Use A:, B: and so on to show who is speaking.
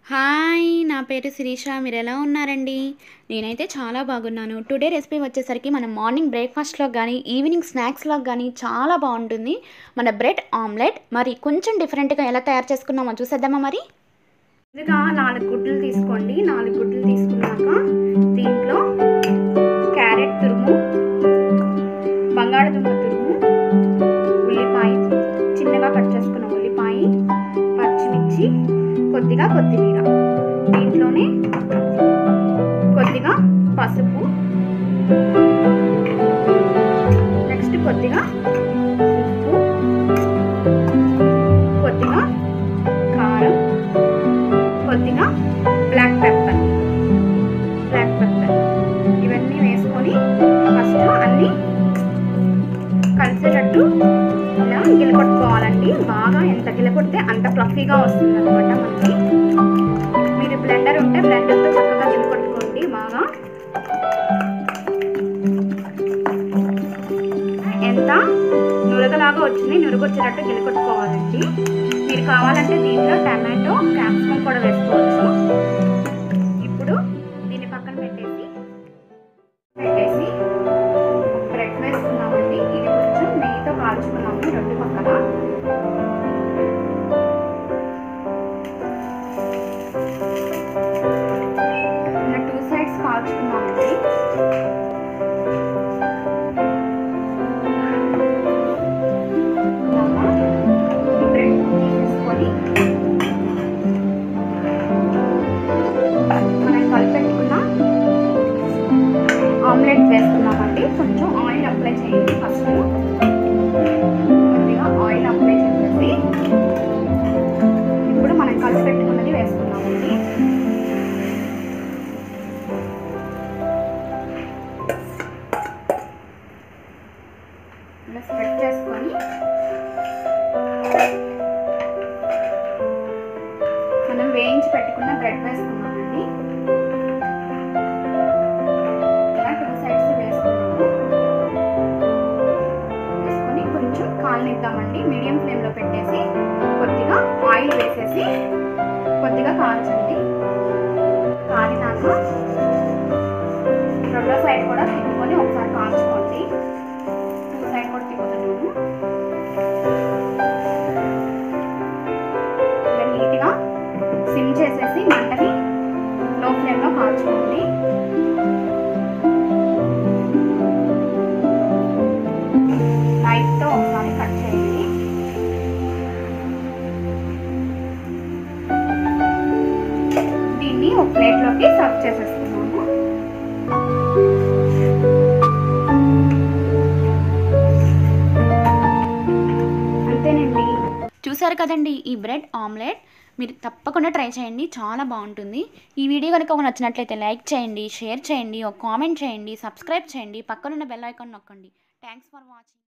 A: hi నా పేరు శిరీష మీరు ఎలా ఉన్నారండి నేనైతే చాలా బాగున్నాను టుడే రెసిపీ వచ్చేసరికి మనం మార్నింగ్ బ్రేక్ఫాస్ట్లో కానీ ఈవినింగ్ స్నాక్స్లో కానీ చాలా బాగుంటుంది మన బ్రెడ్ ఆమ్లెట్ మరి కొంచెం డిఫరెంట్గా ఎలా తయారు చేసుకున్నామో చూసేద్దామా మరి ముందుగా నాలుగు గుడ్లు తీసుకోండి నాలుగు గుడ్లు తీసుకున్నాక దీంట్లో క్యారెట్ తురుము బంగాళదుంప తురుము ఉల్లిపాయ చిన్నగా కట్ చేసుకున్న ఉల్లిపాయ పచ్చిమిర్చి కొద్దిగా కొత్తిమీర దీంట్లోనే కొద్దిగా పసుపు నెక్స్ట్ కొద్దిగా ఉప్పు కొద్దిగా కారం కొద్దిగా బ్లాక్ పెప్పర్ బ్లాక్ పెప్పర్ ఇవన్నీ వేసుకొని ఫస్ట్ అన్నీ కలిసేటట్టు ఇలా గిలకొట్టుకోవాలండి బాగా ఎంత గిలకొడితే అంత ఫ్లఫీగా వస్తుంది అనమాట మనకి మీరు బ్లెండర్ ఉంటే బ్లెండర్తో చక్కగా గిలకొట్టుకోండి బాగా ఎంత నురగలాగా వచ్చింది నురుగొచ్చేటట్టు గిలకొట్టుకోవాలండి మీరు కావాలంటే దీంట్లో టమాటో క్యాప్సికమ్ కూడా వేసుకోవచ్చు ఇప్పుడు దీన్ని పక్కన పెట్టేసి పెట్టేసి బ్రెడ్ వేసుకున్నామండి ఇది కొంచెం నెయ్యితో కాల్చుకున్నాము రెండు పక్కన ఇలా టూ సైడ్స్ కాల్చుకున్నామండి బ్రెడ్ తీసేసుకొని మనం కలిపెట్టుకున్న ఆమ్లెట్ వేసుకున్నామండి కొంచెం ఆయిల్ అప్లై చేయండి ఫస్ట్ కొద్దిగా ఆయిల్ అప్లై చేసేసి ఇప్పుడు మనం కలిసి పెట్టుకున్నది వేసుకున్నామండి ఇలా స్ప్రెడ్ చేసుకొని మనం వేయించి పెట్టుకున్న బ్రెడ్ వేసుకున్నామండి ఇలా టూ సైడ్స్ వేసుకున్నాము వేసుకొని కొంచెం కాలనిద్దామండి మీడియం ఫ్లేమ్లో పెట్టేసి కొద్దిగా ఆయిల్ వేసేసి కొద్దిగా కాల్చండి కాలినాక రెండో సైడ్ కూడా తిప్పుకొని ఒకసారి కాల్చుకోండి టూ సైడ్ కూడా తిప్పుతున్నాము ఇలా నీట్గా సిమ్ చేసేసి మంటని లో ఫ్లేమ్లో కాల్చుకోండి నైఫ్తో ఒకసారి కట్ చేయండి దీన్ని ఒక ప్లేట్లోకి సర్వ్ చేసేస్తున్నాము అంతేనండి చూసారు కదండి ఈ బ్రెడ్ ఆమ్లెట్ మీరు తప్పకుండా ట్రై చేయండి చాలా బాగుంటుంది ఈ వీడియో కనుక ఒక నచ్చినట్లయితే లైక్ చేయండి షేర్ చేయండి ఒక కామెంట్ చేయండి సబ్స్క్రైబ్ చేయండి పక్కనున్న బెల్ ఐకాన్ నొక్కండి థ్యాంక్స్ ఫర్ వాచింగ్